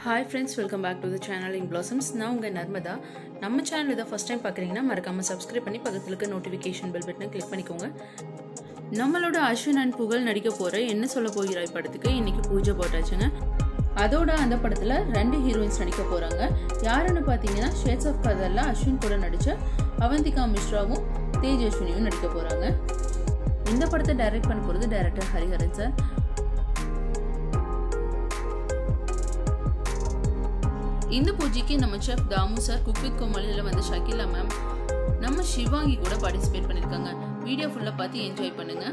hi friends welcome back to the channel in blossoms நான் உங்கள் நர்மதா நம்ம சேனல் இதை ஃபஸ்ட் டைம் பார்க்குறீங்கன்னா மறக்காமல் சப்ஸ்கிரைப் பண்ணி பக்கத்தில் இருக்க நோட்டிஃபிகேஷன் பெல் பட்டனை கிளிக் பண்ணிக்கோங்க நம்மளோட அஸ்வின் அண்ட் புகழ் நடிக்க போகிற என்ன சொல்ல போகிறாய் படத்துக்கு இன்னைக்கு பூஜை போட்டாச்சுங்க அதோட அந்த படத்தில் ரெண்டு ஹீரோயின்ஸ் நடிக்க போகிறாங்க யாருன்னு பார்த்தீங்கன்னா ஷேட்ஸ் ஆஃப் கதரில் அஸ்வின் கூட நடித்த அவந்திகா மிஸ்ராவும் தேஜ் அஸ்வினியும் நடிக்க போகிறாங்க இந்த படத்தை டைரக்ட் பண்ண போகிறது டைரக்டர் ஹரிஹரன் சார் இந்த பூஜைக்கு நம்ம chef Damu sir cook with கோமாளியில் வந்து ஷகிலா மேம் நம்ம சிவாங்கி கூட பார்ட்டிசிபேட் பண்ணியிருக்காங்க வீடியோ ஃபுல்லாக பார்த்து என்ஜாய் பண்ணுங்க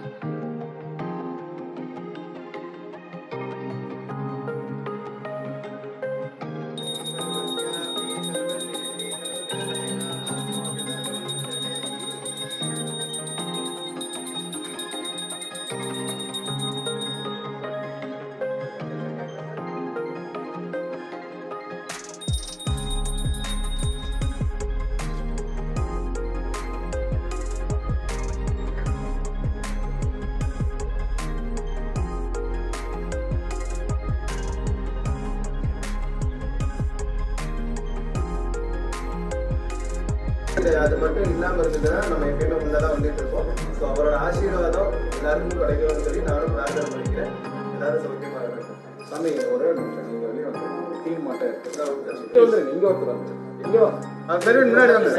அது மட்டும் இல்லாம இருந்ததுன்னா நம்ம எப்பயுமே முன்னதான் வந்துட்டு இருப்போம் ஸோ அவரோட ஆசீர்வாதம் எல்லாருக்கும் கிடைக்கணும்னு சொல்லி நானும் பிரார்த்தனை பண்ணிக்கிறேன் எல்லாரும் சௌக்கியமா இருக்கணும் சாமி ஒரே ஒரு நிமிஷம் நீங்க வெளியே வந்து டீம் மட்டும் இருக்கு இங்க வந்து நீங்க ஒருத்தர் வந்து இங்க வா ஆ, பெரிய முன்னாடி வாங்க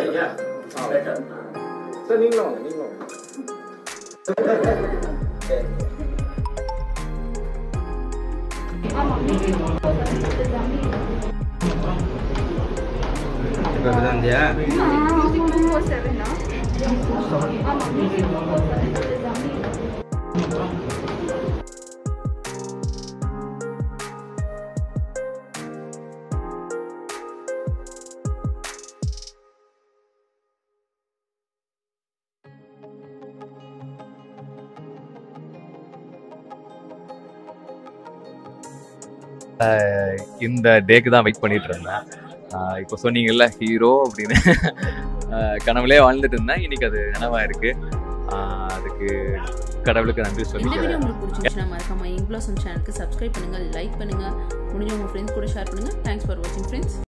சார் நீங்களும் வாங்க நீங்களும் வாங்க இந்த டேக்கு தான் வெயிட் பண்ணிட்டு இருந்தேன் ஆஹ் இப்போ சொன்னீங்கல்ல ஹீரோ அப்படின்னு ஆஹ் கனவுலே வாழ்ந்துட்டு இருந்தேன் இன்னைக்கு அது நனவா இருக்கு ஆஹ் அதுக்கு கடவுளுக்கு நன்றி இந்த சொல்லி வீடியோ உங்களுக்கு பிடிச்சிருந்துச்சுன்னா மறக்காம இன் பிளாசம் சேனலுக்கு சப்ஸ்கிரைப் பண்ணுங்க லைக் பண்ணுங்க முடிஞ்ச உங்க ஃப்ரெண்ட்ஸ் கூட ஷேர் பண்ணுங்க தேங்க்ஸ் ஃபார் வாட்சிங் ஃப்ரெண்ட்ஸ்